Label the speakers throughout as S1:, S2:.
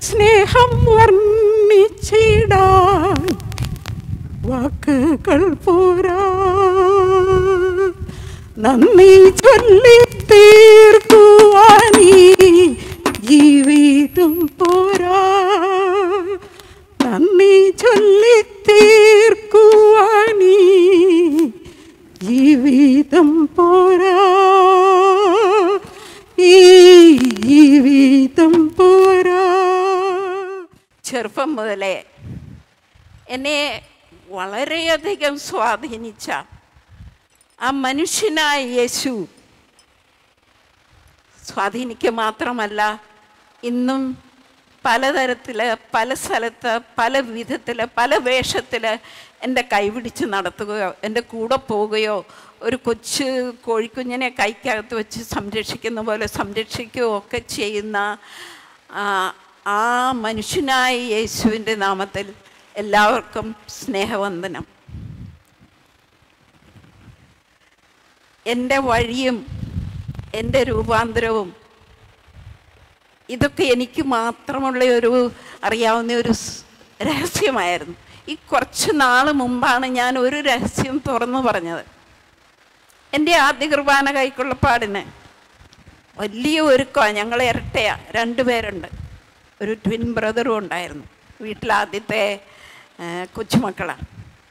S1: സ്നേഹം വർണ്ണിച്ചിടാൻ വാക്കുകൾ പോരാ നന്ദി ചൊല്ലി തീർക്കുവാനീ ജീവിതം പോരാ നന്ദി ചൊല്ലി തീർക്കുവാനീ ജീവിതം പോരാ ഈ ജീവിതം പോരാ ചെറുപ്പം മുതലേ എന്നെ വളരെയധികം സ്വാധീനിച്ച ആ മനുഷ്യനായ യേശു സ്വാധീനിക്കുക മാത്രമല്ല ഇന്നും പലതരത്തിൽ പല സ്ഥലത്ത് പല വിധത്തിൽ പല വേഷത്തിൽ എൻ്റെ കൈപിടിച്ച് നടത്തുകയോ എൻ്റെ കൂടെ പോവുകയോ ഒരു കൊച്ചു കോഴിക്കുഞ്ഞിനെ കൈക്കകത്ത് വെച്ച് സംരക്ഷിക്കുന്ന പോലെ സംരക്ഷിക്കുകയോ ഒക്കെ ചെയ്യുന്ന ആ, ആ മനുഷ്യനായ യേശുവിൻ്റെ നാമത്തിൽ എല്ലാവർക്കും സ്നേഹവന്ദനം എൻ്റെ വഴിയും എൻ്റെ രൂപാന്തരവും ഇതൊക്കെ എനിക്ക് മാത്രമുള്ള ഒരു അറിയാവുന്ന ഒരു സ് രഹസ്യമായിരുന്നു ഈ കുറച്ച് നാൾ മുമ്പാണ് ഞാൻ ഒരു രഹസ്യം തുറന്നു പറഞ്ഞത് എൻ്റെ ആദ്യ കുർബാന കൈക്കുള്ള പാടിന് വലിയ ഒരുക്കമാണ് ഞങ്ങൾ ഇരട്ടയാ രണ്ടുപേരുണ്ട് ഒരു ട്വിൻ ബ്രദറും ഉണ്ടായിരുന്നു വീട്ടിൽ ആദ്യത്തെ ആ, കൊച്ചുമക്കളാണ്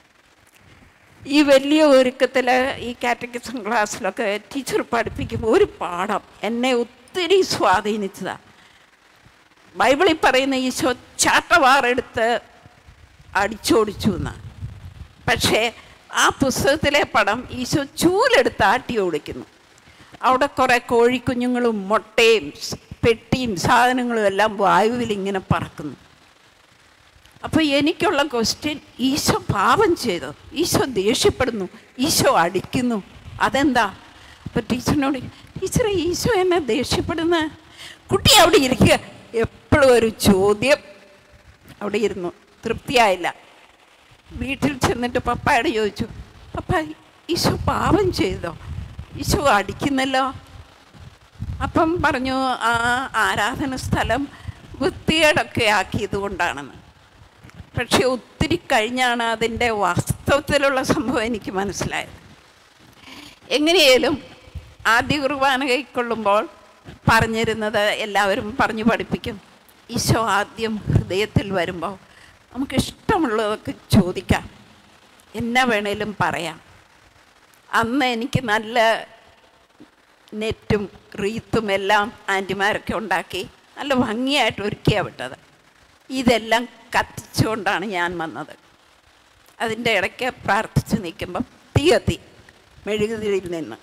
S1: ഈ വലിയ ഒരുക്കത്തിൽ ഈ കാറ്റഗറിസം ക്ലാസ്സിലൊക്കെ ടീച്ചർ പഠിപ്പിക്കുമ്പോൾ ഒരു പാഠം എന്നെ ഒത്തിരി സ്വാധീനിച്ചതാണ് ബൈബിളിൽ പറയുന്ന ഈശോ ചാട്ടവാറെടുത്ത് അടിച്ചോടിച്ചു എന്നാണ് പക്ഷേ ആ പുസ്തകത്തിലെ പടം ഈശോ ചൂലെടുത്ത് ആട്ടി ഓടിക്കുന്നു അവിടെ കുറേ കോഴിക്കുഞ്ഞുങ്ങളും മുട്ടയും സ് പെട്ടിയും സാധനങ്ങളും എല്ലാം വായുവിൽ ഇങ്ങനെ പറക്കുന്നു അപ്പോൾ എനിക്കുള്ള ക്വസ്റ്റ്യൻ ഈശോ പാപം ചെയ്തു ഈശോ ദേഷ്യപ്പെടുന്നു ഈശോ അടിക്കുന്നു അതെന്താ അപ്പോൾ ടീച്ചറിനോട് ടീച്ചറെ ഈശോ എന്നെ ദേഷ്യപ്പെടുന്ന കുട്ടി അവിടെ ഇരിക്കുക എപ്പോഴും ഒരു ചോദ്യം അവിടെ ഇരുന്നു തൃപ്തിയായില്ല വീട്ടിൽ ചെന്നിട്ട് പപ്പായോട് ചോദിച്ചു പപ്പ ഈശോ പാപം ചെയ്തോ ഈശോ അടിക്കുന്നല്ലോ അപ്പം പറഞ്ഞു ആ ആരാധന സ്ഥലം വൃത്തികേടൊക്കെ ആക്കിയത് കൊണ്ടാണെന്ന് പക്ഷെ ഒത്തിരി കഴിഞ്ഞാണ് അതിൻ്റെ വാസ്തവത്തിലുള്ള സംഭവം എനിക്ക് മനസ്സിലായത് എങ്ങനെയാലും ആദ്യ കുർബാന കൈക്കൊള്ളുമ്പോൾ പറഞ്ഞിരുന്നത് എല്ലാവരും പറഞ്ഞു പഠിപ്പിക്കും ഈശോ ആദ്യം ഹൃദയത്തിൽ വരുമ്പോൾ നമുക്ക് ഇഷ്ടമുള്ളതൊക്കെ ചോദിക്കാം എന്നാ വേണേലും പറയാം അന്ന് എനിക്ക് നല്ല നെറ്റും റീത്തും എല്ലാം ആൻറ്റിമാരൊക്കെ ഉണ്ടാക്കി നല്ല ഭംഗിയായിട്ട് ഒരുക്കിയാണ് വിട്ടത് ഇതെല്ലാം കത്തിച്ചുകൊണ്ടാണ് ഞാൻ വന്നത് അതിൻ്റെ ഇടയ്ക്ക് പ്രാർത്ഥിച്ച് നിൽക്കുമ്പം തീ കത്തി മെഴുകുതിരിയിൽ നിന്ന്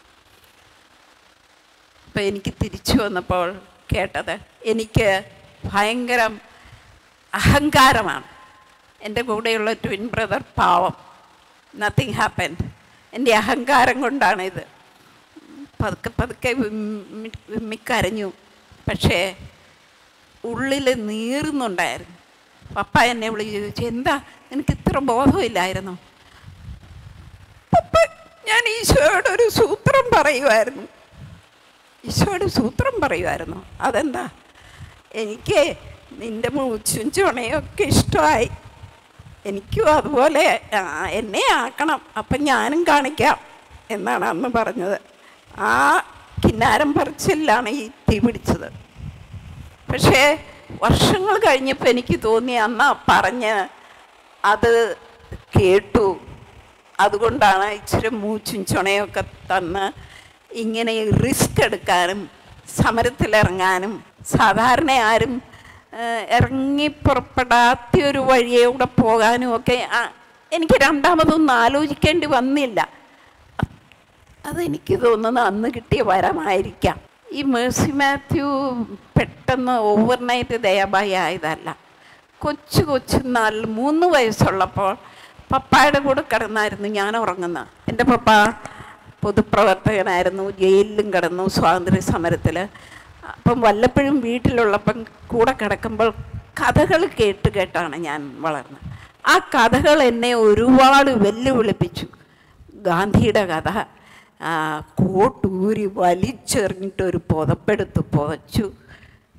S1: അപ്പം എനിക്ക് തിരിച്ചു വന്നപ്പോൾ കേട്ടത് എനിക്ക് ഭയങ്കര അഹങ്കാരമാണ് എൻ്റെ കൂടെയുള്ള ട്വിൻ ബ്രദർ പാവം നത്തിങ് ഹാപ്പൻ എൻ്റെ അഹങ്കാരം കൊണ്ടാണ് ഇത് പതുക്കെ പതുക്കെ വിമ്മി വിമ്മിക്കരഞ്ഞു പക്ഷേ ഉള്ളിൽ നീറുന്നുണ്ടായിരുന്നു പപ്പ എന്നെ വിളിച്ച് ചോദിച്ചു എന്താ നിനക്ക് ഇത്ര ബോധമില്ലായിരുന്നു പപ്പ ഞാൻ ഈശോയോട് ഒരു സൂത്രം പറയുമായിരുന്നു ഈശോയോട് സൂത്രം പറയുമായിരുന്നു അതെന്താ എനിക്ക് നിൻ്റെ മൂച്ചും ചുണയൊക്കെ ഇഷ്ടമായി എനിക്കും അതുപോലെ ആ, എന്നെ ആക്കണം അപ്പം ഞാനും കാണിക്കാം എന്നാണ് അന്ന് പറഞ്ഞത് ആ കിന്നാരം പറിച്ചിലാണ് ഈ തീ പിടിച്ചത് പക്ഷേ വർഷങ്ങൾ കഴിഞ്ഞപ്പോൾ എനിക്ക് തോന്നി അന്ന് പറഞ്ഞ് അത് കേട്ടു അതുകൊണ്ടാണ് ഇച്ചിരി മൂച്ചും ചുണയൊക്കെ തന്ന് ഇങ്ങനെ റിസ്ക് എടുക്കാനും സമരത്തിലിറങ്ങാനും സാധാരണ ആരും ഏഹ്, ഇറങ്ങി പുറപ്പെടാത്ത ഒരു വഴിയൂടെ പോകാനും ഒക്കെ ആ, എനിക്ക് രണ്ടാമതൊന്നും ആലോചിക്കേണ്ടി വന്നില്ല അതെനിക്ക് തോന്നുന്നു അന്ന് കിട്ടിയ വരമായിരിക്കാം ഈ മേഴ്സി മാത്യു പെട്ടെന്ന് ഓവർനൈറ്റ് ദയാബായി ആയതല്ല കൊച്ചു കൊച്ചു നാല് മൂന്ന് വയസ്സുള്ളപ്പോൾ പപ്പായുടെ കൂടെ കിടന്നായിരുന്നു ഞാൻ ഉറങ്ങുന്നത് എൻ്റെ പപ്പ പൊതുപ്രവർത്തകനായിരുന്നു ജയിലിലും കിടന്നു സ്വാതന്ത്ര്യ സമരത്തിൽ അപ്പം വല്ലപ്പോഴും വീട്ടിലുള്ളപ്പം കൂടെ കിടക്കുമ്പോൾ കഥകൾ കേട്ട് കേട്ടാണ് ഞാൻ വളർന്നത് ആ കഥകൾ എന്നെ ഒരുപാട് വെല്ലുവിളിപ്പിച്ചു ഗാന്ധിയുടെ കഥ ആ, കോട്ടൂരി വലിച്ചെറിഞ്ഞിട്ട് ഒരു പുതപ്പെടുത്ത് പുതച്ചു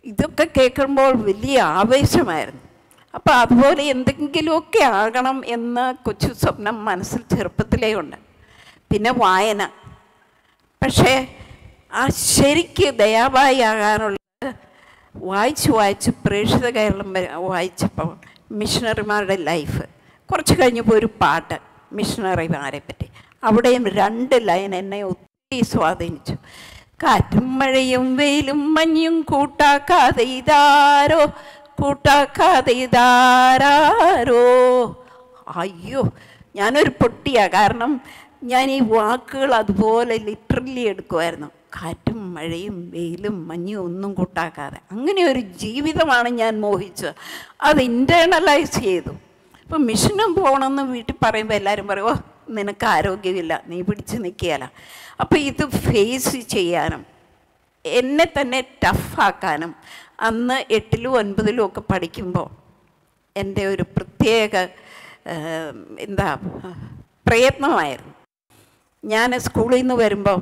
S1: ഇതൊക്കെ കേൾക്കുമ്പോൾ വലിയ ആവേശമായിരുന്നു അപ്പോൾ അതുപോലെ എന്തെങ്കിലുമൊക്കെ ആകണം എന്ന കൊച്ചു സ്വപ്നം മനസ്സിൽ ചെറുപ്പത്തിലേ ഉണ്ട് പിന്നെ വായന പക്ഷേ ആ ശരിക്ക് ദയാബായി ആകാനുള്ള വായിച്ച് വായിച്ച് പ്രേക്ഷിത കേരളം വരെ വായിച്ചപ്പോൾ മിഷണറിമാരുടെ ലൈഫ് കുറച്ച് കഴിഞ്ഞപ്പോൾ ഒരു പാട്ട് മിഷണറിമാരെ പറ്റി അവിടെയും രണ്ട് ലൈൻ എന്നെ ഒത്തിരി സ്വാധീനിച്ചു കാറ്റും മഴയും വെയിലും മഞ്ഞും കൂട്ടാക്കാതെ ഇതാരോ കൂട്ടാക്കാതെ ഇതാരോ അയ്യോ ഞാനൊരു പൊട്ടിയാ കാരണം ഞാൻ ഈ വാക്കുകൾ അതുപോലെ ലിറ്ററലി എടുക്കുമായിരുന്നു കാറ്റും മഴയും വെയിലും മഞ്ഞും ഒന്നും കൂട്ടാക്കാതെ അങ്ങനെ ഒരു ജീവിതമാണ് ഞാൻ മോഹിച്ചത് അത് ഇൻറ്റേർണലൈസ് ചെയ്തു ഇപ്പം മിഷനും പോകണമെന്ന് വീട്ടിൽ പറയുമ്പോൾ എല്ലാവരും പറയും ഓ നിനക്ക് ആരോഗ്യമില്ല നീ പിടിച്ച് നിൽക്കുകയല്ല അപ്പോൾ ഇത് ഫേസ് ചെയ്യാനും എന്നെ തന്നെ ടഫാക്കാനും അന്ന് എട്ടിലും ഒൻപതിലും ഒക്കെ പഠിക്കുമ്പോൾ എൻ്റെ ഒരു പ്രത്യേക ഏഹ്, എന്താ പ്രയത്നമായിരുന്നു ഞാൻ സ്കൂളിൽ നിന്ന് വരുമ്പോൾ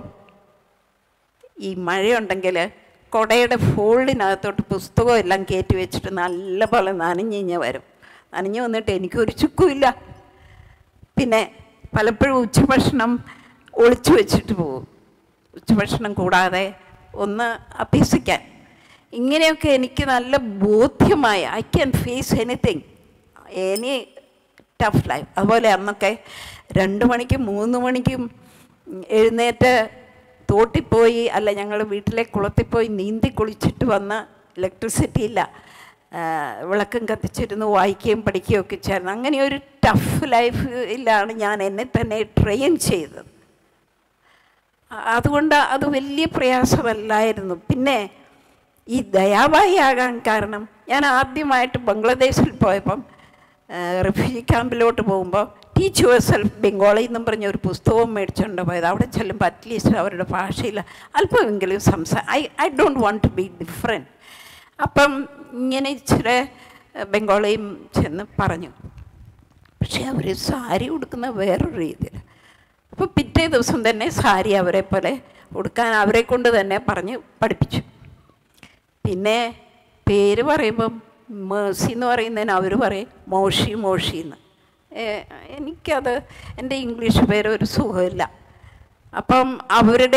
S1: ഈ മഴയുണ്ടെങ്കിൽ കുടയുടെ ഫോൾഡിനകത്തോട്ട് പുസ്തകം എല്ലാം കയറ്റി വെച്ചിട്ട് നല്ലപോലെ നനഞ്ഞിഞ്ഞ് വരും നനഞ്ഞ് വന്നിട്ട് എനിക്കൊരു ചുക്കുമില്ല പിന്നെ പലപ്പോഴും ഉച്ചഭക്ഷണം ഒളിച്ചു വെച്ചിട്ട് പോകും ഉച്ചഭക്ഷണം കൂടാതെ ഒന്ന് അഭ്യസിക്കാൻ ഇങ്ങനെയൊക്കെ എനിക്ക് നല്ല ബോധ്യമായി I can face anything any tough life അതുപോലെ അന്നൊക്കെ രണ്ട് മണിക്കും മൂന്ന് മണിക്കും എഴുന്നേറ്റ് തോട്ടിപ്പോയി അല്ല ഞങ്ങൾ വീട്ടിലെ കുളത്തിൽ പോയി നീന്തി കുളിച്ചിട്ട് വന്ന് ഇലക്ട്രിസിറ്റി ഇല്ല ആ, വിളക്കും കത്തിച്ചിരുന്ന് വായിക്കുകയും പഠിക്കുകയും ഒക്കെ ചേർന്ന് അങ്ങനെ ഒരു ടഫ് ലൈഫിലാണ് ഞാൻ എന്നെ തന്നെ ട്രെയിൻ ചെയ്തത് അ- അതുകൊണ്ട് അത് വലിയ പ്രയാസമല്ലായിരുന്നു പിന്നെ ഈ ദയാബായി ആകാൻ കാരണം ഞാൻ ആദ്യമായിട്ട് ബംഗ്ലാദേശിൽ പോയപ്പം റിഫ്യൂജി ക്യാമ്പിലോട്ട് പോകുമ്പോൾ ടീച്ച് യുവർ സെൽഫ് ബംഗാളി എന്നും പറഞ്ഞ ഒരു പുസ്തകവും മേടിച്ചുകൊണ്ട് പോയത് അവിടെ ചെല്ലുമ്പോൾ അറ്റ്ലീസ്റ്റ് അവരുടെ ഭാഷയിൽ അല്പമെങ്കിലും സംസാ I I don't want to be different അപ്പം ഇങ്ങനെ ഇച്ചിരി ബംഗാളിയും ചെന്ന് പറഞ്ഞു പക്ഷേ അവർ സാരി ഉടുക്കുന്ന വേറൊരു രീതിയിൽ അപ്പോൾ പിറ്റേ ദിവസം തന്നെ സാരി അവരെ പോലെ ഉടുക്കാൻ അവരെ കൊണ്ട് തന്നെ പറഞ്ഞ് പഠിപ്പിച്ചു പിന്നെ പേര് പറയുമ്പം മേഴ്സി എന്ന് പറയുന്നതിന് അവർ പറയും മോഷി മോഷി എന്ന് ഏ, എനിക്കത് എൻ്റെ ഇംഗ്ലീഷ് പേര് ഒരു സുഖമില്ല അപ്പം അവരുടെ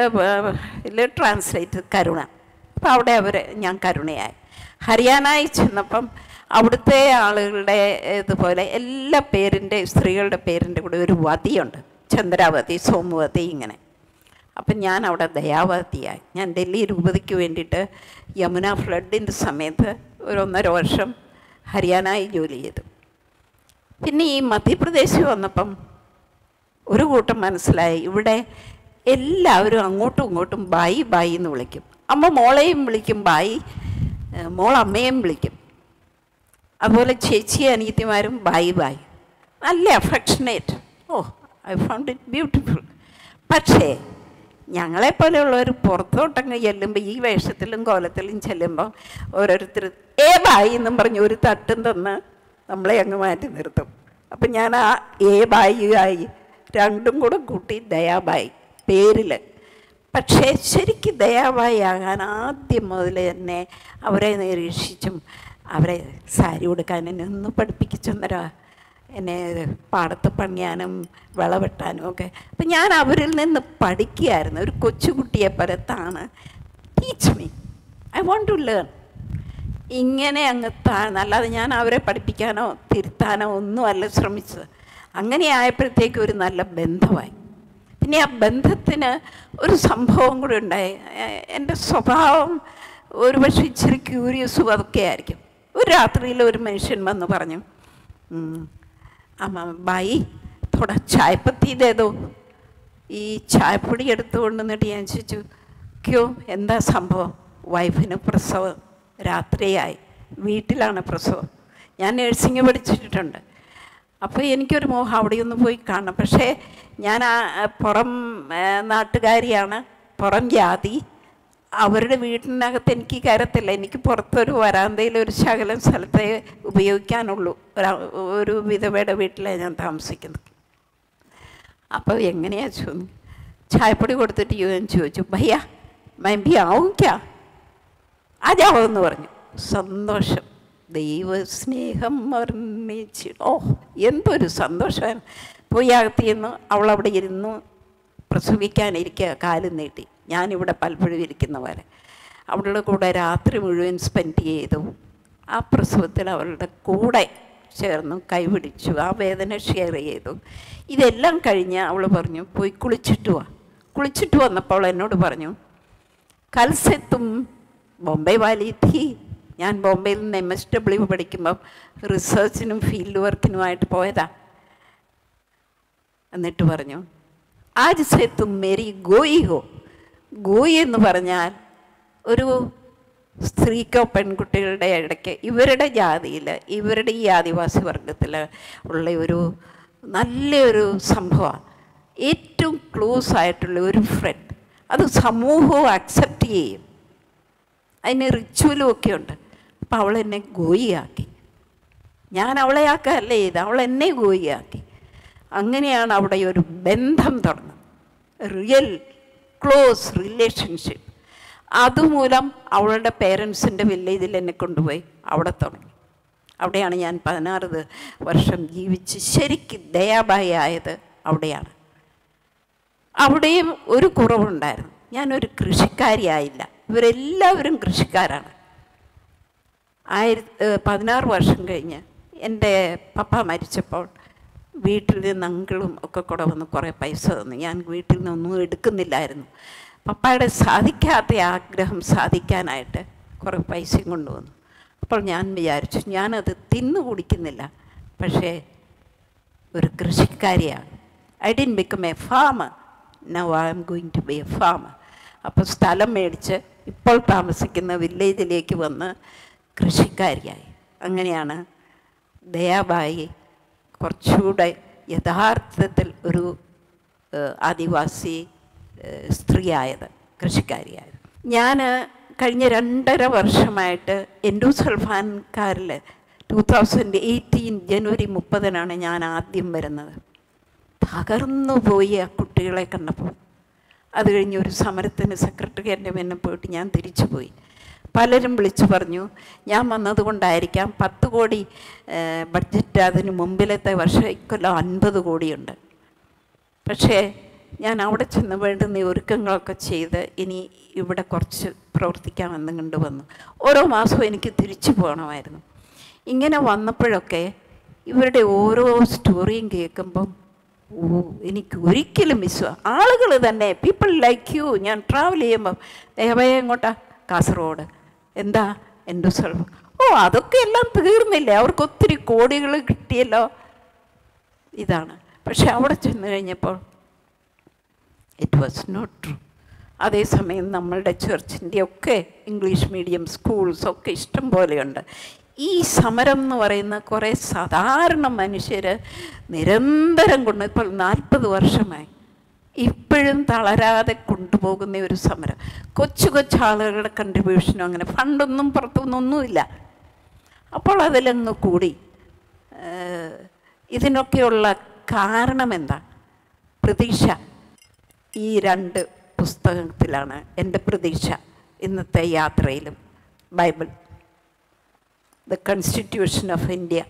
S1: ഇതിൽ ട്രാൻസ്ലേറ്റ് കരുണ അപ്പം അവിടെ അവർ ഞാൻ കരുണയായി ഹരിയാനയിൽ ചെന്നപ്പം അവിടുത്തെ ആളുകളുടെ ഇതുപോലെ എല്ലാ പേരിൻ്റെ സ്ത്രീകളുടെ പേരിൻ്റെ കൂടെ ഒരു വതിയുണ്ട് ചന്ദ്രാവതി സോമവതി ഇങ്ങനെ അപ്പം ഞാൻ അവിടെ ദയാവതിയായി ഞാൻ ഡൽഹി രൂപതയ്ക്ക് വേണ്ടിയിട്ട് യമുന ഫ്ലഡിൻ്റെ സമയത്ത് ഒരു ഒന്നര വർഷം ഹരിയാനയിൽ ജോലി ചെയ്തു പിന്നെ ഈ മധ്യപ്രദേശ് വന്നപ്പം ഒരു കൂട്ടം മനസ്സിലായി ഇവിടെ എല്ലാവരും അങ്ങോട്ടും ഇങ്ങോട്ടും ബായി ബായി എന്ന് വിളിക്കും അമ്മ മോളെയും വിളിക്കും ബായി ഏഹ് മോൾ അമ്മയും വിളിക്കും അതുപോലെ ചേച്ചി അനിയത്തിമാരും ബായി ബായി നല്ല affectionate oh I found it beautiful പക്ഷേ ഞങ്ങളെപ്പോലെയുള്ളവർ പുറത്തോട്ടങ്ങ് ചെല്ലുമ്പോൾ ഈ വേഷത്തിലും കോലത്തിലും ചെല്ലുമ്പോൾ ഓരോരുത്തർ ഏ ബായി എന്നും പറഞ്ഞ് ഒരു തട്ടും തന്ന് നമ്മളെ അങ്ങ് മാറ്റി നിർത്തും അപ്പം ഞാൻ ആ ഏ ബായി ആയി രണ്ടും കൂടെ കൂട്ടി ദയാബായി പേരിൽ പക്ഷേ ശരിക്കും ദയാബായി ആകാൻ ആദ്യം മുതൽ തന്നെ അവരെ നിരീക്ഷിച്ചും അവരെ സാരി ഉടുക്കാൻ എന്നെ ഒന്ന് പഠിപ്പിച്ചൊന്നരാ എന്നെ പാടത്ത് പണിയാനും വിളവെട്ടാനും ഒക്കെ അപ്പം ഞാൻ അവരിൽ നിന്ന് പഠിക്കുകയായിരുന്നു ഒരു കൊച്ചുകുട്ടിയെ പരത്താണ് teach me I want to learn ഇങ്ങനെ അങ്ങ് താഴ്ന്ന് അല്ലാതെ ഞാൻ അവരെ പഠിപ്പിക്കാനോ തിരുത്താനോ ഒന്നുമല്ല ശ്രമിച്ചത് അങ്ങനെ ആയപ്പോഴത്തേക്ക് ഒരു നല്ല ബന്ധമായി പിന്നെ ആ ബന്ധത്തിന് ഒരു സംഭവം കൂടി ഉണ്ടായി എ- എൻ്റെ സ്വഭാവം ഒരുപക്ഷെ ഇച്ചിരി ക്യൂരിയസും അതൊക്കെ ആയിരിക്കും ഒരു രാത്രിയിൽ ഒരു മനുഷ്യൻ വന്ന് പറഞ്ഞു "ഉം, അമ്മ ബായി തോടാ ചായപ്പത്തി ഇതേതോ ഈ ചായപ്പൊടി എടുത്തു കൊണ്ടുവന്നിട്ട് ഞാൻ ചോദിച്ചു ക്യോ എന്താ സംഭവം വൈഫിന് പ്രസവം രാത്രിയായി വീട്ടിലാണ് പ്രസവം ഞാൻ നേഴ്സിംഗ് പഠിച്ചിട്ടുണ്ട് അപ്പോൾ എനിക്കൊരു മോഹം അവിടെ ഒന്ന് പോയി കാണണം പക്ഷേ ഞാൻ ആ ആ, പുറം ആ, നാട്ടുകാരിയാണ് പുറം ജാതി അവരുടെ വീട്ടിനകത്ത് എനിക്ക് കയറത്തില്ല എനിക്ക് പുറത്തൊരു വരാന്തയിൽ ഒരു ശകലം സ്ഥലത്തെ ഉപയോഗിക്കാനുള്ളൂ ഒരു ഒരു വിധവയുടെ വീട്ടിലാണ് ഞാൻ താമസിക്കുന്നത് അപ്പോൾ എങ്ങനെയാ ചോദിച്ചു ചായപ്പൊടി കൊടുത്തിട്ട് യുവൻ ചോദിച്ചു ഭയ്യ മൈ ബി ആവും ക്യാ ആജാവോ എന്ന് പറഞ്ഞു സന്തോഷം ദൈവസ്നേഹം വർണ്ണിച്ച് ഓ എന്തൊരു സന്തോഷമാണ് പോയി അകത്തിരുന്നു അവളവിടെ ഇരുന്നു പ്രസവിക്കാനിരിക്കുക കാലും നീട്ടി ഞാനിവിടെ പലപ്പോഴും ഇരിക്കുന്ന പോലെ അവളുടെ കൂടെ രാത്രി മുഴുവൻ സ്പെൻഡ് ചെയ്തു ആ പ്രസവത്തിൽ അവളുടെ കൂടെ ചേർന്നു കൈപിടിച്ചു ആ വേദന ഷെയർ ചെയ്തു ഇതെല്ലാം കഴിഞ്ഞ് അവൾ പറഞ്ഞു പോയി കുളിച്ചിട്ട് വാ കുളിച്ചിട്ട് വന്നപ്പോൾ എന്നോട് പറഞ്ഞു കൽസെത്തും ബോംബെ വാലി ധി ഞാൻ ബോംബെയിൽ നിന്ന് എം എസ് ഡബ്ല്യു പഠിക്കുമ്പം റിസർച്ചിനും ഫീൽഡ് വർക്കിനുമായിട്ട് പോയതാ എന്നിട്ട് പറഞ്ഞു ആജ് സെത്തും മേരി ഗോയി ഹോ ഗോയി എന്ന് പറഞ്ഞാൽ ഒരു സ്ത്രീക്കോ പെൺകുട്ടികളുടെ ഇടയ്ക്ക് ഇവരുടെ ജാതിയിൽ ഇവരുടെ ഈ ആദിവാസി വർഗത്തിൽ ഉള്ള ഒരു നല്ലൊരു സംഭവമാണ് ഏറ്റവും ക്ലോസ് ആയിട്ടുള്ള ഒരു ഫ്രണ്ട് അത് സമൂഹവും അക്സെപ്റ്റ് ചെയ്യും അതിന് റിച്വലും ഒക്കെ ഉണ്ട് അപ്പം അവൾ എന്നെ ഗോയിയാക്കി ഞാൻ അവളെ ആക്കുകയല്ല ചെയ്ത് അവൾ എന്നെ ഗോയിയാക്കി അങ്ങനെയാണ് അവിടെ ഒരു ബന്ധം തുടങ്ങുന്നത് റിയൽ ക്ലോസ് റിലേഷൻഷിപ്പ് അതുമൂലം അവളുടെ പേരൻസിൻ്റെ വില്ലേജിൽ എന്നെ കൊണ്ടുപോയി അവിടെ തുടങ്ങി അവിടെയാണ് ഞാൻ പതിനാറ് ദ- വർഷം ജീവിച്ച് ശരിക്കും ദയാബായി ആയത് അവിടെയാണ് അവിടെയും ഒരു കുറവുണ്ടായിരുന്നു ഞാനൊരു കൃഷിക്കാരിയായില്ല ഇവരെല്ലാവരും കൃഷിക്കാരാണ് ആയിരത്തി പതിനാറ് വർഷം കഴിഞ്ഞ് എൻ്റെ പപ്പ മരിച്ചപ്പോൾ വീട്ടിൽ നിന്ന് അങ്കിളും ഒക്കെ കൂടെ വന്ന് കുറേ പൈസ തന്നു ഞാൻ വീട്ടിൽ നിന്നൊന്നും എടുക്കുന്നില്ലായിരുന്നു പപ്പായുടെ സാധിക്കാത്ത ആഗ്രഹം സാധിക്കാനായിട്ട് കുറേ പൈസയും കൊണ്ടുവന്നു അപ്പോൾ ഞാൻ വിചാരിച്ചു ഞാനത് തിന്നു കുടിക്കുന്നില്ല പക്ഷേ ഒരു കൃഷിക്കാരിയാണ് I didn't become a farmer now I am going to be a farmer അപ്പോൾ സ്ഥലം മേടിച്ച് ഇപ്പോൾ താമസിക്കുന്ന വില്ലേജിലേക്ക് വന്ന് കൃഷിക്കാരിയായി അങ്ങനെയാണ് ദയാബായി കുറച്ചുകൂടെ യഥാർത്ഥത്തിൽ ഒരു ഏഹ്, ആദിവാസി ഏഹ്, സ്ത്രീയായത് കൃഷിക്കാരിയായത് ഞാൻ കഴിഞ്ഞ രണ്ടര വർഷമായിട്ട് എൻഡോസൾഫാൻകാരിൽ ടൂ തൗസൻഡ് എയ്റ്റീൻ ജനുവരി മുപ്പതിനാണ് ഞാൻ ആദ്യം വരുന്നത് തകർന്നു പോയി ആ കുട്ടികളെ കണ്ടപ്പോൾ അത് കഴിഞ്ഞ് ഒരു സമരത്തിന് സെക്രട്ടറി എൻ്റെ മുന്നെ പോയിട്ട് ഞാൻ തിരിച്ചു പോയി പലരും വിളിച്ചു പറഞ്ഞു ഞാൻ വന്നതുകൊണ്ടായിരിക്കാം പത്ത് കോടി ഏഹ്, ബഡ്ജറ്റ് അതിന് മുമ്പിലത്തെ വർഷം ഇക്കൊല്ലം അൻപത് കോടിയുണ്ട് പക്ഷേ ഞാൻ അവിടെ ചെന്ന് വേണ്ടുന്ന ഈ ഒരുക്കങ്ങളൊക്കെ ചെയ്ത് ഇനി ഇവിടെ കുറച്ച് പ്രവർത്തിക്കാമെന്നും കൊണ്ട് വന്നു ഓരോ മാസവും എനിക്ക് തിരിച്ചു പോകണമായിരുന്നു ഇങ്ങനെ വന്നപ്പോഴൊക്കെ ഇവരുടെ ഓരോ സ്റ്റോറിയും കേൾക്കുമ്പം ഓ എനിക്ക് ഒരിക്കലും മിസ് ആളുകൾ തന്നെ പീപ്പിൾ ലൈക്ക് യു ഞാൻ ട്രാവൽ ചെയ്യുമ്പം ദേവയെ എങ്ങോട്ടാ കാസർഗോഡ് എന്താ എൻ്റെ സ്ഥലം ഓ അതൊക്കെ എല്ലാം തീർന്നില്ലേ അവർക്ക് ഒത്തിരി കോടികൾ കിട്ടിയല്ലോ ഇതാണ് പക്ഷെ അവിടെ ചെന്ന് കഴിഞ്ഞപ്പോൾ ഇറ്റ് വാസ് നോട്ട് ട്രൂ അതേസമയം നമ്മളുടെ ചർച്ചിൻ്റെ ഒക്കെ ഇംഗ്ലീഷ് മീഡിയം സ്കൂൾസ് ഒക്കെ ഇഷ്ടം പോലെയുണ്ട് ഈ സമരം എന്ന് പറയുന്ന കുറേ സാധാരണ മനുഷ്യർ നിരന്തരം കൊണ്ട് ഇപ്പോൾ നാൽപ്പത് വർഷമായി ഇപ്പോഴും തളരാതെ കൊണ്ടുപോകുന്ന ഒരു സമരം കൊച്ചു കൊച്ചു ആളുകളുടെ കൺട്രിബ്യൂഷനും അങ്ങനെ ഫണ്ടൊന്നും പുറത്തുനിന്നൊന്നുമില്ല അപ്പോൾ അതിലങ്ങ് കൂടി ഏഹ്, ഇതിനൊക്കെയുള്ള കാരണം എന്താ പ്രതീക്ഷ ഈ രണ്ട് പുസ്തകത്തിലാണ് എൻ്റെ പ്രതീക്ഷ ഇന്നത്തെ യാത്രയിലും Bible the Constitution of India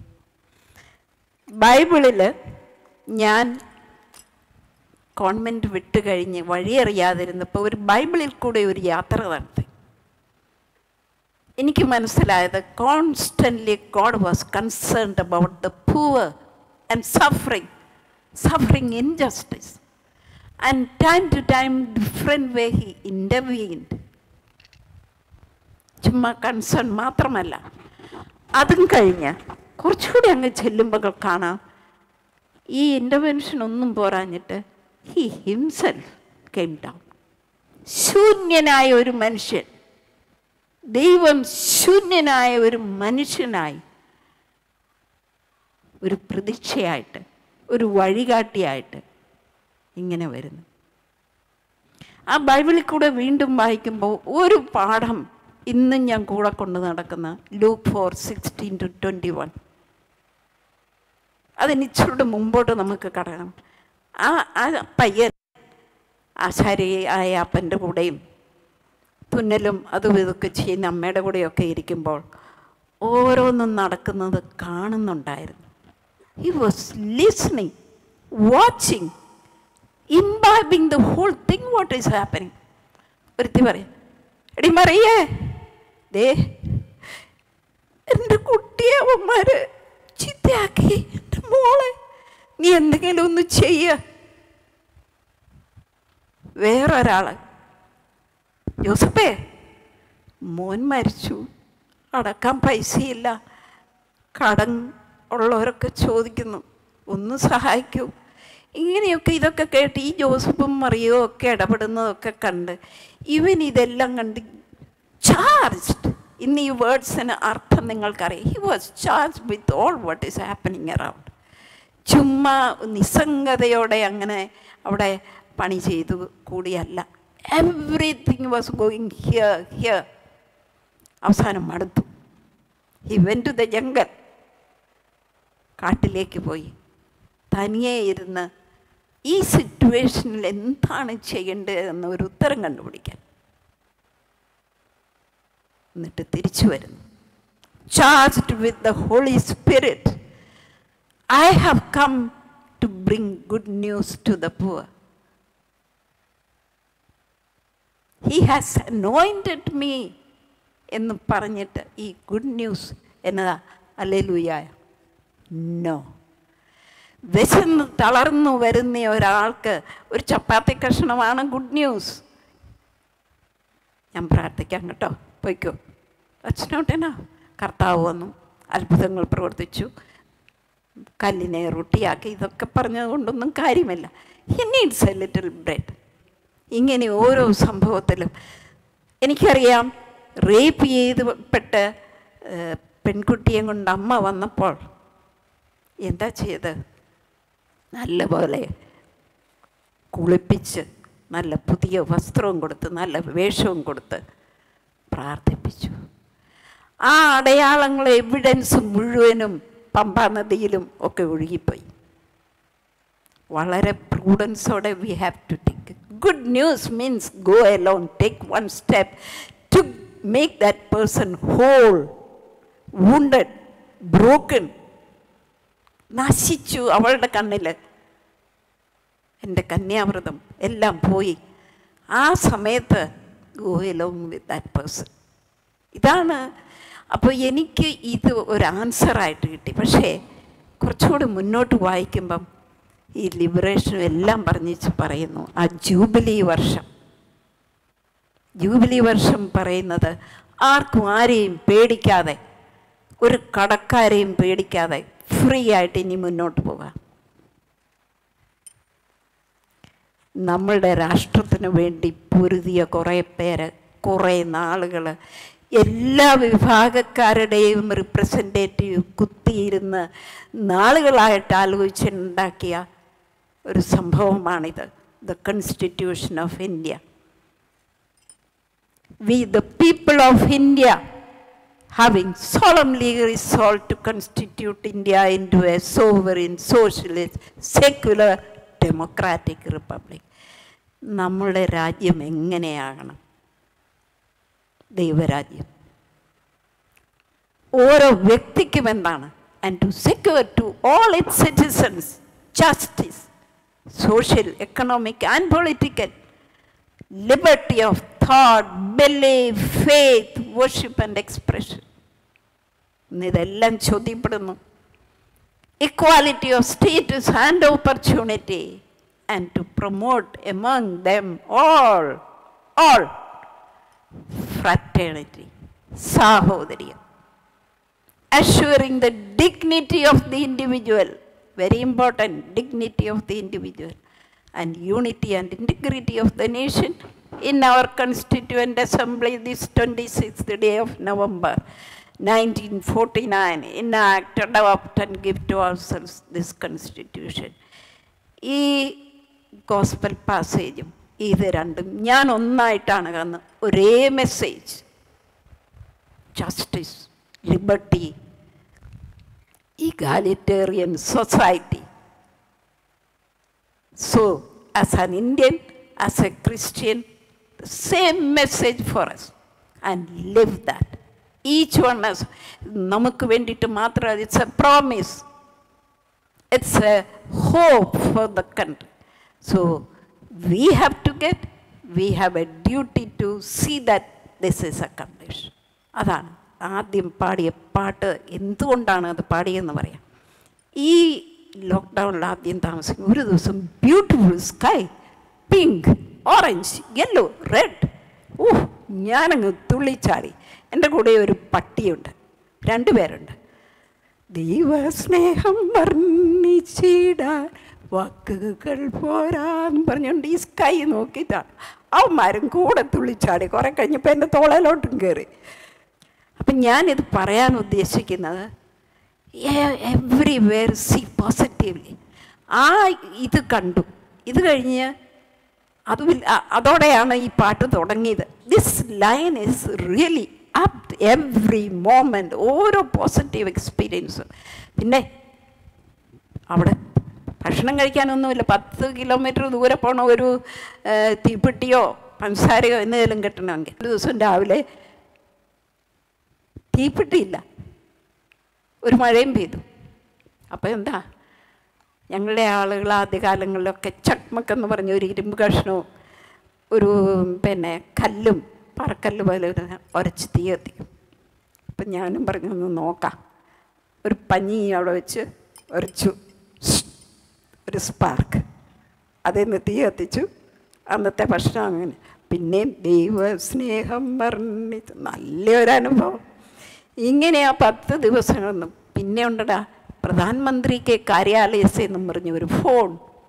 S1: ബൈബിളിൽ ഞാൻ കോൺവെൻറ്റ് വിട്ട് കഴിഞ്ഞ് വഴിയറിയാതിരുന്നപ്പോൾ ഒരു ബൈബിളിൽ കൂടെ ഒരു യാത്ര നടത്തി എനിക്ക് മനസ്സിലായത് constantly God was concerned about the poor and suffering suffering injustice and time to time different way he intervened ചുമ്മാ കൺസേൺ മാത്രമല്ല അതും കഴിഞ്ഞ് കുറച്ചുകൂടി അങ്ങ് ചെല്ലുമ്പോൾ കാണാം ഈ ഇൻ്റർവെൻഷൻ ഒന്നും പോരാഞ്ഞിട്ട് ഹി ഹിംസെൽഫ് കെയിം ഡൗൺ ശൂന്യനായ ഒരു മനുഷ്യൻ ദൈവം ശൂന്യനായ ഒരു മനുഷ്യനായി ഒരു പ്രതീക്ഷയായിട്ട് ഒരു വഴികാട്ടിയായിട്ട് ഇങ്ങനെ വരുന്നു ആ ബൈബിളിൽ കൂടെ വീണ്ടും വായിക്കുമ്പോൾ ഒരു പാഠം ഇന്നും ഞാൻ കൂടെ കൊണ്ട് നടക്കുന്ന Luke four sixteen to twenty one അതിന് ഇച്ചിരൂടെ മുമ്പോട്ട് നമുക്ക് കടക്കണം ആ ആ പയ്യൻ ആശാരി ആയ അപ്പൻ്റെ കൂടെയും തുന്നലും അതും ഇതൊക്കെ ചെയ്യുന്ന അമ്മയുടെ കൂടെയൊക്കെ ഇരിക്കുമ്പോൾ ഓരോന്നും നടക്കുന്നത് കാണുന്നുണ്ടായിരുന്നു he was listening watching imbibing the whole thing what is happening ഒരുത്തി പറയും എടി മറിയേ ദേ എൻ്റെ കുട്ടിയെ അവന്മാര് ചിത്തയാക്കി എൻ്റെ മോളെ നീ എന്തെങ്കിലും ഒന്ന് ചെയ്യ വേറൊരാള് ജോസഫേ മോൻ മരിച്ചു അടക്കാൻ പൈസയില്ല കടം ഉള്ളവരൊക്കെ ചോദിക്കുന്നു ഒന്ന് സഹായിക്കൂ ഇങ്ങനെയൊക്കെ ഇതൊക്കെ കേട്ട് ഈ ജോസഫും മറിയോ ഒക്കെ ഇടപെടുന്നതൊക്കെ കണ്ട് ഇവൻ ഇതെല്ലാം കണ്ട് ചാർജ്ഡ് ഇന്ന് ഈ വേർഡ്സിന് അർത്ഥം നിങ്ങൾക്കറിയാം he was charge with all what is happening around ചുമ്മാ നിസ്സംഗതയോടെ അങ്ങനെ അവിടെ പണി ചെയ്തു കൂടിയല്ല everything was going here here അവസാനം മടുത്തു he went to the jungle കാട്ടിലേക്ക് പോയി തനിയെ ഇരുന്ന് ഈ സിറ്റുവേഷനിൽ എന്താണ് ചെയ്യേണ്ടതെന്ന് ഒരു ഉത്തരം കണ്ടുപിടിക്കാൻ എന്നിട്ട് തിരിച്ചു വരുന്നു charged with the Holy Spirit I have come to bring good news to the poor he has anointed me എന്ന് പറഞ്ഞിട്ട് ഈ ഗുഡ് ന്യൂസ് എന്നതാ അല്ലേ ലൂയായ നോ വിശന്ന് തളർന്നു വരുന്ന ഒരാൾക്ക് ഒരു ചപ്പാത്തി കഷ്ണമാണ് ഗുഡ് ന്യൂസ് ഞാൻ പ്രാർത്ഥിക്കാം കേട്ടോ പൊയ്ക്കോ അച്ഛനോട്ടേനാ കർത്താവ് വന്നു അത്ഭുതങ്ങൾ പ്രവർത്തിച്ചു കല്ലിനെ റൊട്ടിയാക്കി ഇതൊക്കെ പറഞ്ഞതുകൊണ്ടൊന്നും കാര്യമില്ല he needs a little bread ഇങ്ങനെ ഓരോ സംഭവത്തിലും എനിക്കറിയാം റേപ്പ് ചെയ്തപ്പെട്ട് ഏഹ്, പെൺകുട്ടിയെ കൊണ്ട് അമ്മ വന്നപ്പോൾ എന്താ ചെയ്ത് നല്ലപോലെ കുളിപ്പിച്ച് നല്ല പുതിയ വസ്ത്രവും കൊടുത്ത് നല്ല വേഷവും കൊടുത്ത് പ്രാർത്ഥിപ്പിച്ചു ആ അടയാളങ്ങൾ എവിഡൻസ് മുഴുവനും പമ്പാ നദിയിലും ഒക്കെ ഒഴുകിപ്പോയി വളരെ പ്രൂഡൻസോടെ we have to take good news means go alone take one step to make that person whole wounded broken നശിച്ചു അവളുടെ കണ്ണിൽ എൻ്റെ കന്യാവ്രതം എല്ലാം പോയി ആ സമയത്ത് go along with that person ഇതാണ് അപ്പോൾ എനിക്ക് ഇത് ഒരു ആൻസറായിട്ട് കിട്ടി പക്ഷേ കുറച്ചുകൂടി മുന്നോട്ട് വായിക്കുമ്പം ഈ ലിബറേഷനും എല്ലാം പറഞ്ഞിച്ച് പറയുന്നു ആ ജൂബിലി വർഷം ജൂബിലി വർഷം പറയുന്നത് ആർക്കും ആരെയും പേടിക്കാതെ ഒരു കടക്കാരെയും പേടിക്കാതെ ഫ്രീ ആയിട്ട് ഇനി മുന്നോട്ട് പോകാം നമ്മളുടെ രാഷ്ട്രത്തിന് വേണ്ടി പൊരുതിയ കുറേ പേര് കുറേ നാളുകൾ എല്ലാ വിഭാഗക്കാരുടെയും റിപ്രസെൻറ്റേറ്റീവ് കുത്തിയിരുന്ന് നാളുകളായിട്ട് ആലോചിച്ചുണ്ടാക്കിയ ഒരു സംഭവമാണിത് the Constitution of India we, the people of India, having solemnly resolved to constitute India into a sovereign, socialist, secular, democratic republic. നമ്മുടെ രാജ്യം എങ്ങനെയാകണം ദൈവരാജ്യം ഓരോ വ്യക്തിക്കും എന്താണ് and to secure to all it citizens justice social economic and political liberty of thought, belief, faith, worship and expression. ഇന്ന് ഇതെല്ലാം ചോദ്യപ്പെടുന്നു equality of status and opportunity and to promote among them all all fraternity സാഹോദര്യം assuring the dignity of the individual, very important, dignity of the individual, and unity and integrity of the nation in our Constituent Assembly this 26th day of November 1949, enact, adopt, and give to ourselves this Constitution. ഈ gospel പാസേജും ഇത് രണ്ടും ഞാൻ ഒന്നായിട്ടാണ് കാണുന്നത് ഒരേ message justice, liberty, egalitarian society. So, as an Indian, as a Christian, the same message for us and live that. Each one us, നമുക്ക് വേണ്ടിയിട്ട് മാത്രം it's a promise it's a hope for the country. So we have to get, we have a duty to see that this is accomplished. അതാണ് ആദ്യം പാടിയ പാട്ട് എന്തുകൊണ്ടാണ് അത് പാടിയെന്ന് പറയാം ഈ ലോക്ക്ഡൗണിൽ ആദ്യം താമസിക്കും ഒരു ദിവസം beautiful sky pink orange yellow red ഓ ഞാനങ്ങ് തുള്ളിച്ചാടി എൻ്റെ കൂടെ ഒരു പട്ടിയുണ്ട് രണ്ടുപേരുണ്ട് ദൈവസ്നേഹം വർണ്ണിച്ചിടാൻ വാക്കുകൾ പോരാന്ന് പറഞ്ഞുകൊണ്ട് ഈ സ്കൈ നോക്കിയിട്ടാണ് അവന്മാരും കൂടെ തുള്ളിച്ചാടി കുറെ കഴിഞ്ഞപ്പോൾ എൻ്റെ തോളയിലോട്ടും കയറി അപ്പം ഞാനിത് പറയാൻ ഉദ്ദേശിക്കുന്നത് എവ്രിവെയർ സി പോസിറ്റീവ്ലി ആ ഇത് കണ്ടു ഇത് കഴിഞ്ഞ് അത് വിൽ- അ- അതോടെയാണ് ഈ പാട്ട് തുടങ്ങിയത് this line is really up every moment ഓരോ പോസിറ്റീവ് എക്സ്പീരിയൻസും പിന്നെ അവിടെ ഭക്ഷണം കഴിക്കാനൊന്നുമില്ല പത്ത് കിലോമീറ്റർ ദൂരെ പോണ ഒരു ഏഹ്, തീപ്പെട്ടിയോ പഞ്ചസാരയോ എന്തെങ്കിലും കിട്ടണമെങ്കിൽ ഒരു ദിവസം രാവിലെ തീപ്പെട്ടിയില്ല ഒരു മഴയും പെയ്തു അപ്പോൾ എന്താ ഞങ്ങളുടെ ആളുകൾ ആദ്യകാലങ്ങളിലൊക്കെ ചക്മക്കെന്ന് പറഞ്ഞ ഒരു ഇരുമ്പ് കഷ്ണവും ഒരു പിന്നെ കല്ലും പറക്കല്ല് പോലെ ഒരു ഉരച്ച് തീ കത്തിക്കും അപ്പം ഞാനും പറഞ്ഞു ഒന്ന് നോക്കാം ഒരു പഞ്ഞി അവിടെ വെച്ച് ഉരച്ചു ഒരു സ്പാർക്ക് അതിൽ നിന്ന് തീ കത്തിച്ചു അന്നത്തെ ഭക്ഷണം അങ്ങനെ പിന്നെയും ദൈവ സ്നേഹം വർണ്ണിച്ച് നല്ലൊരു അനുഭവം ഇങ്ങനെ ആ പത്ത് ദിവസങ്ങളൊന്നും പിന്നെ ഉണ്ടടാ പ്രധാനമന്ത്രിക്ക് കാര്യാലയസ് എന്നും പറഞ്ഞ ഒരു ഫോൺ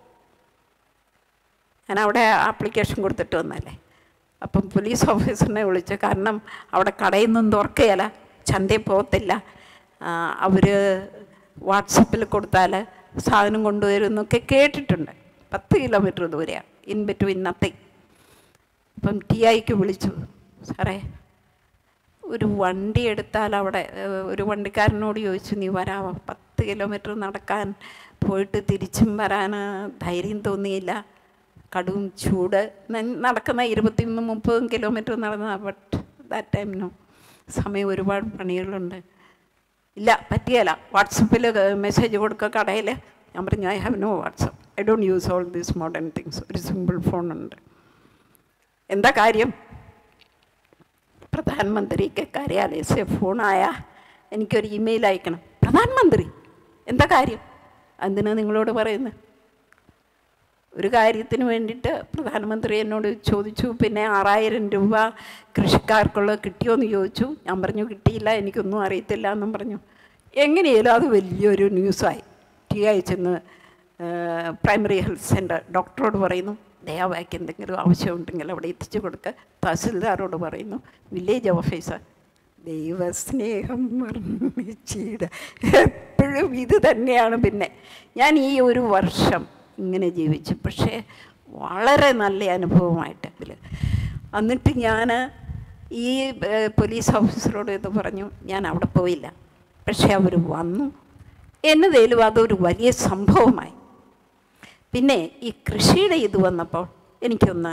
S1: ഞാൻ അവിടെ ആപ്ലിക്കേഷൻ കൊടുത്തിട്ട് വന്നല്ലേ അപ്പം പോലീസ് ഓഫീസറിനെ വിളിച്ചു കാരണം അവിടെ കടയിൽ നിന്നും തുറക്കുകയില്ല ചന്തയിൽ പോകത്തില്ല അവർ വാട്സപ്പിൽ കൊടുത്താൽ സാധനം കൊണ്ടുവരും എന്നൊക്കെ കേട്ടിട്ടുണ്ട് പത്ത് കിലോമീറ്റർ ദൂരെയാണ് ഇൻ ബിറ്റ്വീൻ നത്തിങ് അപ്പം ടി ഐക്ക് വിളിച്ചു സാറേ ഒരു വണ്ടി എടുത്താൽ അവിടെ ഏഹ്, ഒരു വണ്ടിക്കാരനോട് ചോദിച്ചു നീ വരാമോ പത്ത് കിലോമീറ്റർ നടക്കാൻ പോയിട്ട് തിരിച്ചും വരാൻ ധൈര്യം തോന്നിയില്ല കടും ചൂട് ന- നടക്കുന്ന ഇരുപത്തിമൂന്ന് മുപ്പതും കിലോമീറ്റർ നടന്ന ബട്ട് ദാറ്റ് ടൈം നോ സമയം ഒരുപാട് പണികളുണ്ട് ഇല്ല പറ്റിയല്ല വാട്സപ്പിൽ മെസ്സേജ് കൊടുക്കുക കടയിൽ ഞാൻ പറഞ്ഞു I have no WhatsApp I don't use all these modern things ഒരു സിമ്പിൾ ഫോണുണ്ട് എന്താ കാര്യം പ്രധാനമന്ത്രിക്ക് കാര്യാലയ से ഫോൺ ആയാ എനിക്കൊരു ഇമെയിൽ അയക്കണം പ്രധാനമന്ത്രി എന്താ കാര്യം എന്തിനാ നിങ്ങളോട് പറയുന്നത് ഒരു കാര്യത്തിന് വേണ്ടിയിട്ട് പ്രധാനമന്ത്രി എന്നോട് ചോദിച്ചു പിന്നെ ആറായിരം രൂപ കൃഷിക്കാർക്കുള്ളത് കിട്ടിയോന്ന് ചോദിച്ചു ഞാൻ പറഞ്ഞു കിട്ടിയില്ല എനിക്കൊന്നും അറിയത്തില്ല എന്നും പറഞ്ഞു എങ്ങനെയാലും അത് വലിയൊരു ന്യൂസായി ടി ഐ ചെന്ന് പ്രൈമറി ഹെൽത്ത് സെൻറ്റർ ഡോക്ടറോട് പറയുന്നു ദയവാക്കി എന്തെങ്കിലും ആവശ്യമുണ്ടെങ്കിൽ അവിടെ എത്തിച്ചു കൊടുക്കുക തഹസിൽദാരോട് പറയുന്നു വില്ലേജ് ഓഫീസർ ദൈവസ്നേഹം വർണ്ണിച്ചിട എപ്പോഴും ഇത് തന്നെയാണ് പിന്നെ ഞാൻ ഈ ഒരു വർഷം ഇങ്ങനെ ജീവിച്ചു പക്ഷേ വളരെ നല്ല അനുഭവമായിട്ട് ഇതിൽ എന്നിട്ട് ഞാൻ ഈ ഏഹ്, പോലീസ് ഓഫീസറോട് ഇത് പറഞ്ഞു ഞാൻ അവിടെ പോയില്ല പക്ഷേ അവർ വന്നു എന്നതേലും അതൊരു വലിയ സംഭവമായി പിന്നെ ഈ കൃഷിയുടെ ഇത് വന്നപ്പോൾ എനിക്കൊന്ന്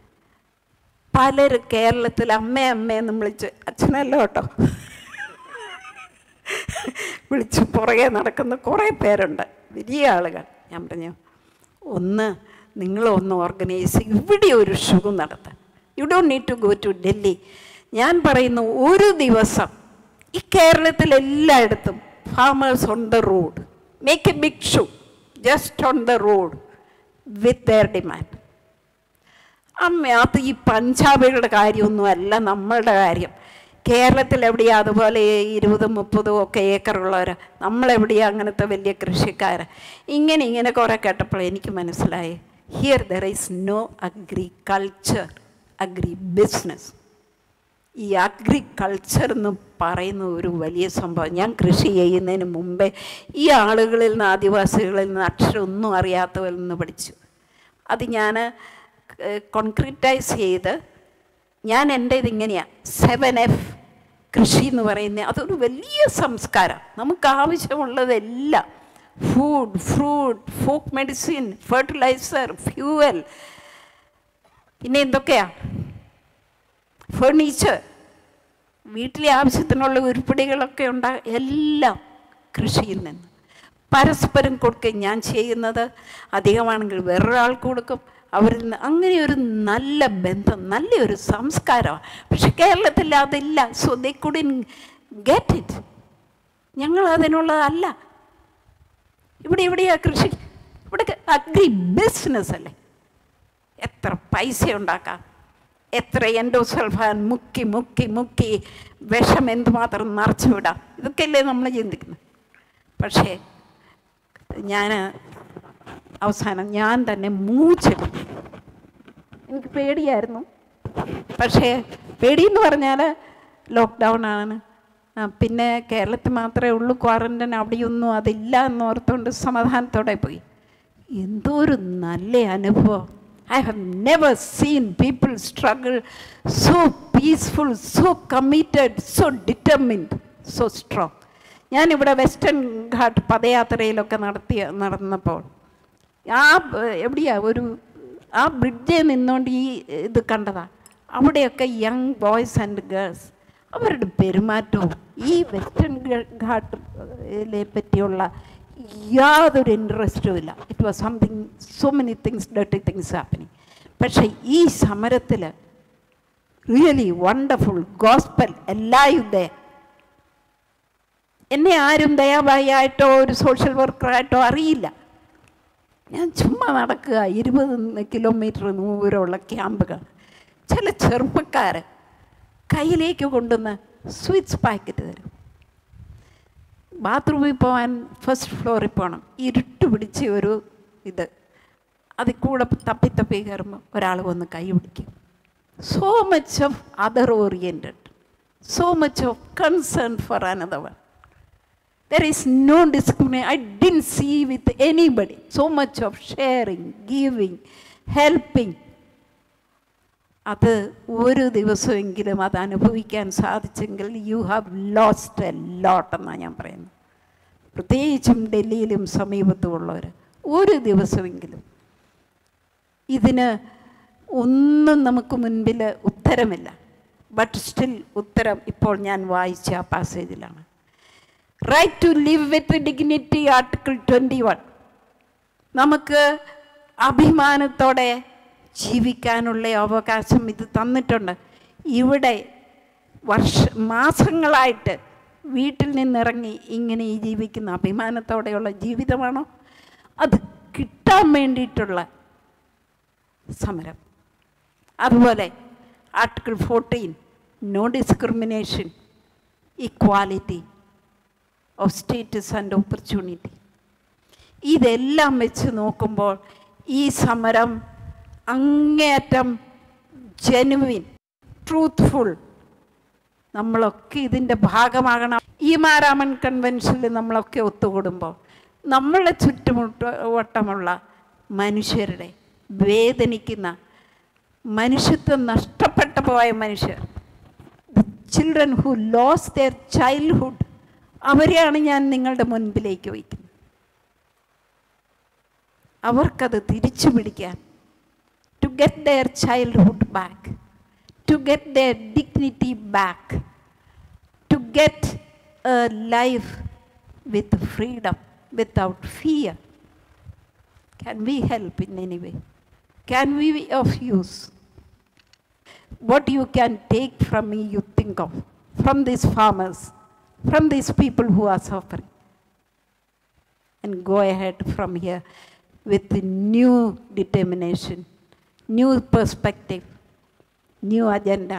S1: പലര് കേരളത്തിൽ അമ്മേ അമ്മയെന്നും വിളിച്ച് അച്ഛനല്ല കേട്ടോ വിളിച്ച് പുറകെ നടക്കുന്ന കുറേ പേരുണ്ട് വലിയ ആളുകൾ ഞാൻ പറഞ്ഞു ഒന്ന് നിങ്ങളൊന്ന് ഓർഗനൈസ് ഇവിടെ ഒരു ഷൂ നടത്താം you don't need to go to Delhi ഞാൻ പറയുന്നു ഒരു ദിവസം ഈ കേരളത്തിൽ എല്ലായിടത്തും farmers on the road make a big show just on the road with their demand അമ്മ അത് ഈ പഞ്ചാബികളുടെ കാര്യമൊന്നും അല്ല നമ്മളുടെ കാര്യം കേരളത്തിൽ എവിടെയാ അതുപോലെ ഇരുപതും മുപ്പതും ഒക്കെ ഏക്കറുള്ളവർ നമ്മളെവിടെയാ അങ്ങനത്തെ വലിയ കൃഷിക്കാർ ഇങ്ങനെ ഇങ്ങനെ കുറേ കേട്ടപ്പോൾ എനിക്ക് മനസ്സിലായി here there is no agriculture agri business ഈ അഗ്രികൾച്ചർ എന്ന് പറയുന്ന ഒരു വലിയ സംഭവം ഞാൻ കൃഷി ചെയ്യുന്നതിന് മുമ്പേ ഈ ആളുകളിൽ നിന്ന് ആദിവാസികളിൽ നിന്ന് അക്ഷരം ഒന്നും അറിയാത്തവരിൽ നിന്ന് പഠിച്ചു അത് ഞാൻ കോൺക്രീറ്റൈസ് ചെയ്ത് ഞാൻ എൻ്റെ ഇതിങ്ങനെയാണ് സെവൻ എഫ് കൃഷി എന്ന് പറയുന്നത് അതൊരു വലിയ സംസ്കാരം നമുക്ക് ആവശ്യമുള്ളതെല്ലാം food fruit folk medicine fertiliser fuel പിന്നെ എന്തൊക്കെയാ ഫർണിച്ചർ വീട്ടിലെ ആവശ്യത്തിനുള്ള ഉരുപ്പടികളൊക്കെ ഉണ്ടാ എല്ലാം കൃഷിയിൽ നിന്ന് പരസ്പരം കൊടുക്കുകയും ഞാൻ ചെയ്യുന്നത് അധികമാണെങ്കിൽ വേറൊരാൾക്ക് കൊടുക്കും അവരിൽ നിന്ന് അങ്ങനെ ഒരു നല്ല ബന്ധം നല്ലൊരു സംസ്കാരമാണ് പക്ഷെ കേരളത്തിൽ അതില്ല so they couldn't get it ഞങ്ങൾ അതിനുള്ളതല്ല ഇവിടെ ഇവിടെയാ കൃഷി ഇവിടെ അഗ്രി ബിസിനസ് അല്ലേ എത്ര പൈസ ഉണ്ടാക്കാം എത്ര എൻഡോസൾഫാൻ മുക്കി മുക്കി മുക്കി വിഷം എന്തുമാത്രം നിറച്ചു വിടാം ഇതൊക്കെയല്ലേ നമ്മൾ ചിന്തിക്കുന്നത് പക്ഷേ ഞാൻ അവസാനം ഞാൻ തന്നെ മൂച്ചെടുത്തു എനിക്ക് പേടിയായിരുന്നു പക്ഷേ പേടിയെന്ന് പറഞ്ഞാൽ ലോക്ക്ഡൗൺ ആണ് ആ, പിന്നെ കേരളത്തിൽ മാത്രമേ ഉള്ളൂ ക്വാറൻറ്റൈൻ അവിടെയൊന്നും അതില്ല എന്ന് ഓർത്തുകൊണ്ട് സമാധാനത്തോടെ പോയി എന്തോ ഒരു നല്ല അനുഭവം I have never seen people struggle so peaceful so committed so determined so strong ഞാനിവിടെ വെസ്റ്റേൺ ഘാട്ട് പദയാത്രയിലൊക്കെ നടത്തിയ നടന്നപ്പോൾ ആ ബ- എവിടെയാ ഒരു ആ ബ്രിഡ്ജിൽ നിന്നുകൊണ്ട് ഈ ഇത് കണ്ടതാ അവിടെയൊക്കെ യങ് ബോയ്സ് ആൻഡ് ഗേൾസ് അവരുടെ പെരുമാറ്റവും ഈ വെസ്റ്റേൺ ഘാട്ടിലെ പറ്റിയുള്ള യാതൊരു ഇൻട്രസ്റ്റും ഇല്ല it was something so many things dirty things happening പക്ഷേ ഈ സമരത്തിൽ റിയലി വണ്ടർഫുൾ ഗോസ്പൽ എല്ലായും ദേ എന്നെ ആരും ദയാബായിട്ടോ ഒരു സോഷ്യൽ വർക്കറായിട്ടോ അറിയില്ല ഞാൻ ചുമ്മാ നടക്കുക ഇരുപത് കിലോമീറ്റർ ദൂരമുള്ള ക്യാമ്പുകൾ ചില ചെറുപ്പക്കാർ കയ്യിലേക്ക് കൊണ്ടുവന്ന് സ്വീറ്റ്സ് പാക്കറ്റ് തരും ബാത്റൂമിൽ പോകാൻ ഫസ്റ്റ് ഫ്ലോറിൽ പോകണം ഇരുട്ട് പിടിച്ച് ഒരു ഇത് അതിൽ കൂടെ തപ്പി തപ്പി കയറുമ്പോൾ ഒരാൾ വന്ന് കൈ പിടിക്കും so much of other oriented so much of concern for another one There is no discrimination. I didn't see with anybody so much of sharing, giving, helping. അത് ഒരു ദിവസമെങ്കിലും അത് അനുഭവിക്കാൻ സാധിച്ചെങ്കിൽ you have lost a lot എന്നാണ് ഞാൻ പറയുന്നത് പ്രത്യേകിച്ചും ഡൽഹിയിലും സമീപത്തുമുള്ളവർ ഒരു ദിവസമെങ്കിലും ഇതിന് ഒന്നും നമുക്ക് മുൻപിൽ ഉത്തരമില്ല ബട്ട് സ്റ്റിൽ ഉത്തരം ഇപ്പോൾ ഞാൻ വായിച്ച ആ പാസേജിലാണ് right to live with dignity article twenty one നമുക്ക് അഭിമാനത്തോടെ ജീവിക്കാനുള്ള അവകാശം ഇത് തന്നിട്ടുണ്ട് ഇവിടെ വർഷ മാസങ്ങളായിട്ട് വീട്ടിൽ നിന്നിറങ്ങി ഇങ്ങനെ ഈ ജീവിക്കുന്ന അഭിമാനത്തോടെയുള്ള ജീവിതമാണോ അത് കിട്ടാൻ വേണ്ടിയിട്ടുള്ള സമരം അതുപോലെ article fourteen no discrimination equality of status and opportunity ഇതെല്ലാം വെച്ച് നോക്കുമ്പോൾ ഈ സമരം അങ്ങേയറ്റം ജെനുവിൻ ട്രൂത്ത്ഫുൾ നമ്മളൊക്കെ ഇതിൻ്റെ ഭാഗമാകണം ഈ മാരാമൺ കൺവെൻഷനിൽ നമ്മളൊക്കെ ഒത്തുകൂടുമ്പോൾ നമ്മളെ ചുറ്റുമുട്ട വട്ടമുള്ള മനുഷ്യരുടെ വേദനിക്കുന്ന മനുഷ്യത്വം നഷ്ടപ്പെട്ടു പോയ മനുഷ്യർ children who lose their childhood അവരെയാണ് ഞാൻ നിങ്ങളുടെ മുൻപിലേക്ക് വയ്ക്കുന്നത് അവർക്കത് തിരിച്ചു പിടിക്കാൻ to get their childhood back to get their dignity back to get a life with freedom without fear can we help in any way can we be of use what you can take from me, you think of, from these farmers, from these people who are suffering. And go ahead from here with a new determination, new perspective, new agenda.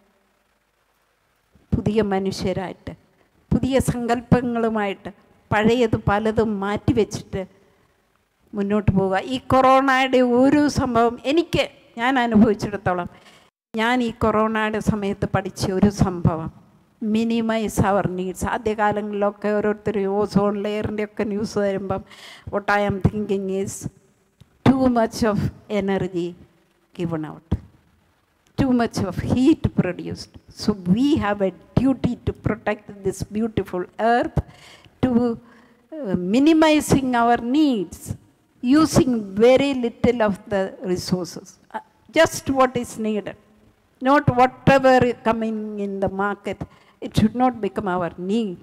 S1: പുതിയ മനുഷ്യരായിട്ട് പുതിയ സങ്കല്പങ്ങളുമായിട്ട് പഴയത് പലതും മാറ്റിവെച്ചിട്ട് മുന്നോട്ട് പോവുക ഈ കൊറോണയുടെ ഒരു സംഭവം എനിക്ക് ഞാൻ അനുഭവിച്ചിടത്തോളം ഞാൻ ഈ കൊറോണയുടെ സമയത്ത് പഠിച്ച ഒരു സംഭവം മിനിമൈസ് അവർ നീഡ്സ് ആദ്യകാലങ്ങളിലൊക്കെ ഓരോരുത്തർ ഓസോൺ ലെയറിൻ്റെ ഒക്കെ ന്യൂസ് വരുമ്പം what I am thinking is too much of energy given out too much of heat produced. So we have a duty to protect this beautiful earth, to uh, minimizing our needs, using very little of the resources, uh, just what is needed. Not whatever is coming in the market, it should not become our need.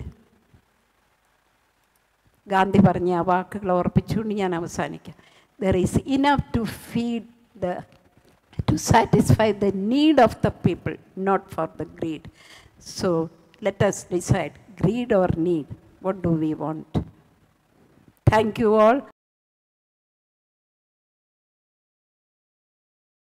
S1: Gandhi പറഞ്ഞ ആ വാക്കുകൾ ഓർപ്പിച്ചുകൊണ്ട് ഞാൻ അവസാനിക്കാം there is enough to feed the to satisfy the need of the people not for the greed so let us decide greed or need what do we want thank you all